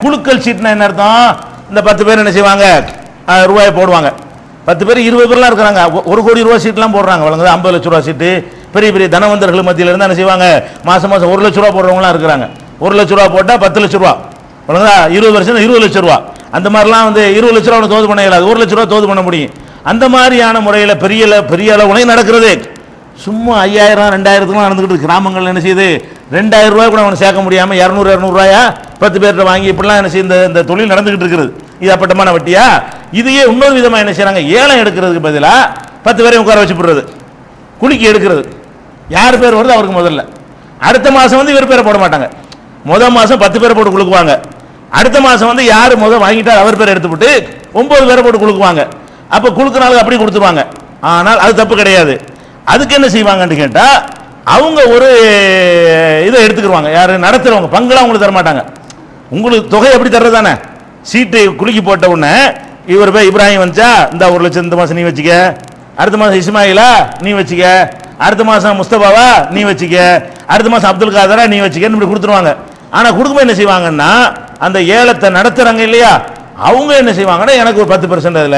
குழுக்கள் சீட்னா என்ன அர்த்தம் இந்த பத்து பேர் என்ன செய்வாங்க அஹ், ரூபாயை போடுவாங்க பத்து பேர் இருபது பேர்லாம் இருக்கிறாங்க ஒ- ஒரு கோடி ரூபா சீட்லாம் போடுறாங்க வழங்குது ஐம்பது லட்ச ரூபா சீட்டு பெரிய பெரிய தனவந்தர்கள் மத்தியில இருந்து என்ன செய்வாங்க மாசம் மாசம் ஒரு லட்ச ரூபா போடுறவங்களாம் இருக்கிறாங்க ஒரு லட்ச ரூபா போட்டால் பத்து லட்ச ரூபா வழங்குதா இருபது வருஷம் இருபது லட்ச ரூபா அந்த மாதிரிலாம் வந்து இருபது லட்ச ரூபா அவனுக்கு தோது பண்ண இயலாது ஒரு லட்ச ரூபா தோது பண்ண முடியும் அந்த மாதிரியான முறையில் பெரிய ல- பெரிய அளவுலையும் நடக்கிறது சும்மா ஐயாயிரம் ரெண்டாயிரத்துக்குலாம் நடந்துக்கிட்டு இருக்கு. கிராமங்கள்ல என்ன செய்யுது ரெண்டாயிரம் ரூபாய் கூட அவனை சேர்க்க முடியாம இரநூறு இரநூறுவாயா பத்து பேர்கிட்ட வாங்கி இப்படிலாம் என்ன செய்ய இந்த இந்த தொழில் நடந்துகிட்டு இருக்கிறது இது அப்பட்டமான வட்டியா இதையே இன்னொரு விதமா என்ன செய்றாங்க ஏலம் எடுக்கிறதுக்கு பதிலா பத்து பேரையும் உட்கார வச்சு போடுறது குலுக்கி எடுக்கிறது யார் பேர் வருது அவருக்கு முதல்ல அடுத்த மாசம் வந்து இவர் பேரை போட மாட்டாங்க முதல் மாசம் பத்து பேரை போட்டு குலுக்குவாங்க அடுத்த மாசம் வந்து யார் முதல் வாங்கிட்டார் அவர் பேரை எடுத்துவிட்டு ஒன்பது பேரை போட்டு குலுக்குவாங்க அப்ப குலுக்குனாலும் அப்படி கொடுத்துருவாங்க ஆனால் அது தப்பு கிடையாது அதுக்கு என்ன செய்வாங்கன்னு கேட்டா அவங்க ஒரு இதை எடுத்துக்கிடுவாங்க யாரு நடத்துறவங்க பங்குலாம் உங்களுக்கு தர மாட்டாங்க உங்களுக்கு தொகை எப்படி தர்றது தானே சீட்டு குலுக்கி போட்ட உடனே இவர் போய் இப்ராஹிம் வந்துச்சா இந்த ஒரு லட்சம் இந்த மாசம் நீ வச்சுக்க அடுத்த மாசம் இஸ்மாயிலா நீ வச்சுக்க அடுத்த மாசம் முஸ்தபாவா நீ வச்சுக்க அடுத்த மாசம் அப்துல் காதரா நீ வச்சுக்கன்னு இப்படி கொடுத்துருவாங்க ஆனா கொடுக்கும்போது என்ன செய்வாங்கன்னா அந்த ஏலத்தை நடத்துறாங்க இல்லையா அவங்க என்ன செய்வாங்கன்னா எனக்கு ஒரு பத்து பர்சன்ட் அதுல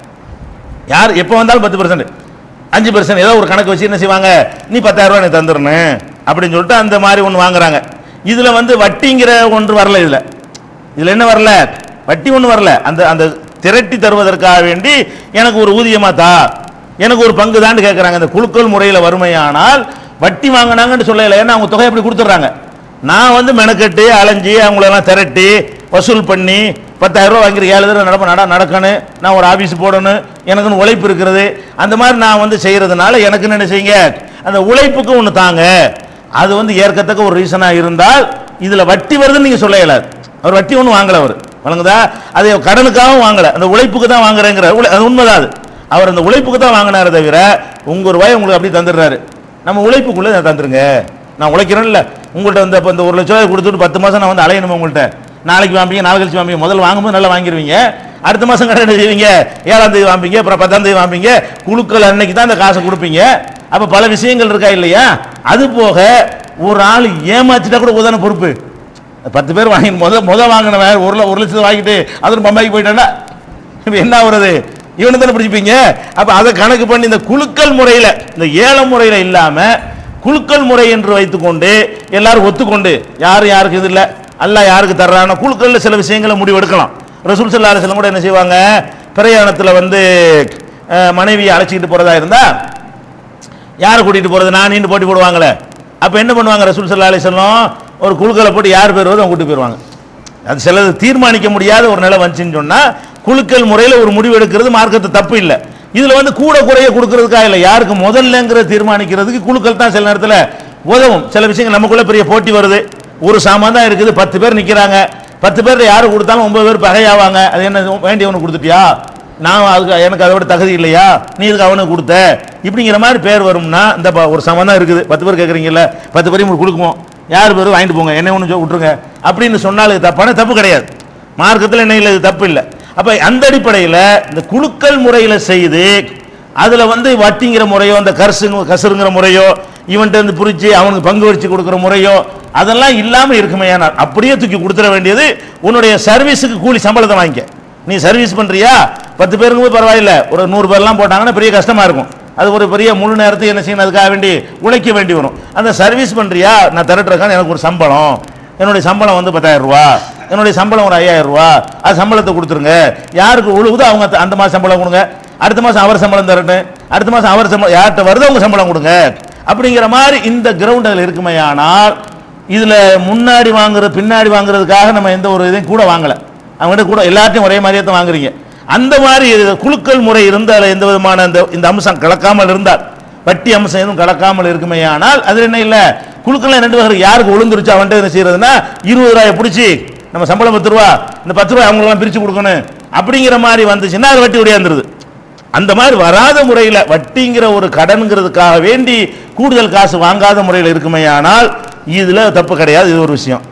யார் எப்போ வந்தாலும் பத்து பர்சன்ட் அஞ்சு பர்சன்ட் ஏதோ ஒரு கணக்கு வச்சு என்ன செய்வாங்க நீ பத்தாயிரம் ரூபாய் எனக்கு தந்துடணும் அப்படின்னு சொல்லிட்டு அந்த மாதிரி ஒன்று வாங்குறாங்க இதுல வந்து வட்டிங்கிற ஒன்று வரல இதுல இதுல என்ன வரல வட்டி ஒன்று வரல அந்த அந்த திரட்டி தருவதற்காக வேண்டி எனக்கு ஒரு ஊதியமா தா எனக்கு ஒரு பங்கு தான் கேட்குறாங்க அந்த குழுக்கள் முறையில் வறுமையானால் வட்டி வாங்கினாங்கன்னு சொல்லல ஏன்னா அவங்க தொகை அப்படி கொடுத்துட்றாங்க நான் வந்து மெனக்கட்டு அலைஞ்சி அவங்களெல்லாம் திரட்டி வசூல் பண்ணி பத்தாயிரம் ரூபா வாங்கிற ஏழு தடவை நடப்ப நட நடக்கணும் நான் ஒரு ஆபீஸ் போடணும் எனக்குன்னு உழைப்பு இருக்கிறது அந்த மாதிரி நான் வந்து செய்யறதுனால எனக்குன்னு என்ன செய்யுங்க அந்த உழைப்புக்கு ஒன்று தாங்க அது வந்து ஏற்கத்தக்க ஒரு ரீசனாக இருந்தால் இதுல வட்டி வருதுன்னு நீங்க சொல்ல இயலாது அவர் வட்டி ஒன்றும் வாங்கல அவர் வழங்குதா அது கடனுக்காகவும் வாங்கல அந்த உழைப்புக்கு தான் வாங்குறேங்கிற உழை- அது உண்மைதான் அது அவர் அந்த உழைப்புக்கு தான் வாங்கினாரே தவிர உங்க ரூபாய் உங்களுக்கு அப்படி தந்துடுறாரு நம்ம உழைப்புக்குள்ள இதை தந்துருங்க நான் உழைக்கிறேன்ல உங்கள்கிட்ட வந்து இப்போ இந்த ஒரு லட்ச ரூபாய் கொடுத்துட்டு பத்து மாசம் நான் வந்து அலையணும் உங்கள்கிட்ட நாளைக்கு வாம்பிங்க நாளை கழிச்சு வாம்பிங்க முதல்ல வாங்கும்போது நல்லா வாங்கிடுவீங்க அடுத்த மாசம் கடை என்ன செய்வீங்க ஏழாம் தேதி வாம்பிங்க அப்புறம் பத்தாம் தேதி வாம்பிங்க குழுக்கள் அன்னைக்கு தான் அந்த காசை கொடுப்பீங்க அப்ப பல விஷயங்கள் இருக்கா இல்லையா அது போக ஒரு ஆள் ஏமாத்திட்டா கூட உதாரண பொறுப்பு பத்து பேர் வாங்கி முத முத வாங்கினவன் ஒரு ல- ஒரு லட்சத்தை வாங்கிட்டு அதுவும் பம்பாய்க்கு போயிட்டான்னா இப்ப என்ன வருது இவனை தானே பிடிச்சிப்பீங்க அப்ப அதை கணக்கு பண்ணி இந்த குலுக்கல் முறையில இந்த ஏல முறையில இல்லாம குலுக்கல் முறை என்று வைத்துக்கொண்டு எல்லாரும் ஒத்துக்கொண்டு யார் யாருக்கு இது இல்ல அல்லாஹ் யாருக்கு தர்றான குழுக்கள்ல சில விஷயங்களை முடிவெடுக்கலாம் ரசூல் சல்லா அலிஸ்லாம் கூட என்ன செய்வாங்க பிரயாணத்துல வந்து அஹ், மனைவியை அழைச்சிக்கிட்டு போறதா இருந்தா யாரை கூட்டிட்டு போறது நான் நீண்டு போட்டி போடுவாங்களே அப்ப என்ன பண்ணுவாங்க ரசூல் சல்லா அலிஸ்லாம் ஒரு குழுக்களை போட்டு யார் பேர் வருதோ அவங்க கூட்டி போயிருவாங்க அது சிலது தீர்மானிக்க முடியாத ஒரு நிலை வந்துச்சுன்னு சொன்னா குழுக்கள் முறையில் ஒரு முடிவு எடுக்கிறது மார்க்கத்து தப்பு இல்லை இதுல வந்து கூட குறைய கொடுக்கறதுக்காக இல்லை யாருக்கு முதல்லங்கிற தீர்மானிக்கிறதுக்கு குழுக்கள் தான் சில நேரத்தில் உதவும் சில விஷயங்கள் நமக்குள்ள பெரிய போட்டி வருது ஒரு சாமான் தான் இருக்குது பத்து பேர் நிக்கிறாங்க பத்து பேர் யாரு கொடுத்தாலும் ஒன்பது பேர் பகையாவாங்க அது என்ன வேண்டியவனுக்கு கொடுத்துட்டியா நான் அதுக்கு எனக்கு அதை விட தகுதி இல்லையா நீ இதுக்கு அவனுக்கு கொடுத்த இப்படிங்கிற மாதிரி பேர் வரும்னா இந்த ப- ஒரு சமம் தான் இருக்குது பத்து பேர் கேட்குறீங்கல்ல பத்து பேரையும் உங்களுக்கு கொடுக்குவோம் யார் பேர் வாங்கிட்டு போங்க என்ன ஒன்று விட்டுருங்க அப்படின்னு சொன்னாலும் இது தப்பான தப்பு கிடையாது மார்க்கத்தில் என்ன இல்லை இது தப்பு இல்லை அப்போ அந்த அடிப்படையில் இந்த குழுக்கள் முறையில் செய்து அதில் வந்து வட்டிங்கிற முறையோ அந்த கர்சு கசுருங்கிற முறையோ இவன்ட்டு வந்து பிரித்து அவனுக்கு பங்கு வச்சு கொடுக்குற முறையோ அதெல்லாம் இல்லாமல் இருக்குமே ஆனால் அப்படியே தூக்கி கொடுத்துட வேண்டியது உன்னுடைய சர்வீஸுக்கு கூலி சம்பளத்தை வாங்கிக்க நீ சர்வீஸ் பண்றியா பத்து பேருக்கு போய் பரவாயில்ல ஒரு நூறு பேர்லாம் போட்டாங்கன்னா பெரிய கஷ்டமா இருக்கும் அது ஒரு பெரிய முழு நேரத்துக்கு என்ன செய்யணும் அதுக்காக வேண்டி உழைக்க வேண்டி வரும் அந்த சர்வீஸ் பண்றியா நான் திரட்டுறதுக்கான எனக்கு ஒரு சம்பளம் என்னுடைய சம்பளம் வந்து பத்தாயிரம் ரூபா என்னுடைய சம்பளம் ஒரு ஐயாயிரம் ரூபா அது சம்பளத்தை கொடுத்துருங்க யாருக்கு உழுவுதோ அவங்க அந்த- அந்த மாதம் சம்பளம் கொடுங்க அடுத்த மாதம் அவர் சம்பளம் தரட்டும் அடுத்த மாதம் அவர் சம்பளம் யார்கிட்ட வருதோ அவங்க சம்பளம் கொடுங்க அப்படிங்கிற மாதிரி இந்த கிரவுண்ட் அதில் இருக்குமையானால் இதுல முன்னாடி வாங்குறது பின்னாடி வாங்குறதுக்காக நம்ம எந்த ஒரு இதையும் கூட வாங்கல அவங்ககிட்ட கூட எல்லாத்தையும் ஒரே மாதிரியே தான் வாங்குறீங்க அந்த மாதிரி இது குலுக்கல் முறை இருந்தால் எந்த விதமான இந்த இந்த அம்சம் கலக்காமல் இருந்தால் வட்டி அம்சம் எதுவும் கலக்காமல் இருக்குமே ஆனால் அது என்ன இல்லை குழுக்கள் ரெண்டு வகை யாருக்கு ஒழுந்துருச்சு அவன்கிட்ட என்ன செய்யறதுன்னா இருபது ரூபாயை பிடிச்சி நம்ம சம்பளம் பத்து ரூபா இந்த பத்து ரூபாய் அவங்களுக்குலாம் பிரிச்சு கொடுக்கணும் அப்படிங்கிற மாதிரி வந்துச்சுன்னா அது வட்டி உடையாந்துருது அந்த மாதிரி வராத முறையில் வட்டிங்கிற ஒரு கடன்கிறதுக்காக வேண்டி கூடுதல் காசு வாங்காத முறையில் இருக்குமே ஆனால் இதுல தப்பு கிடையாது இது ஒரு விஷயம்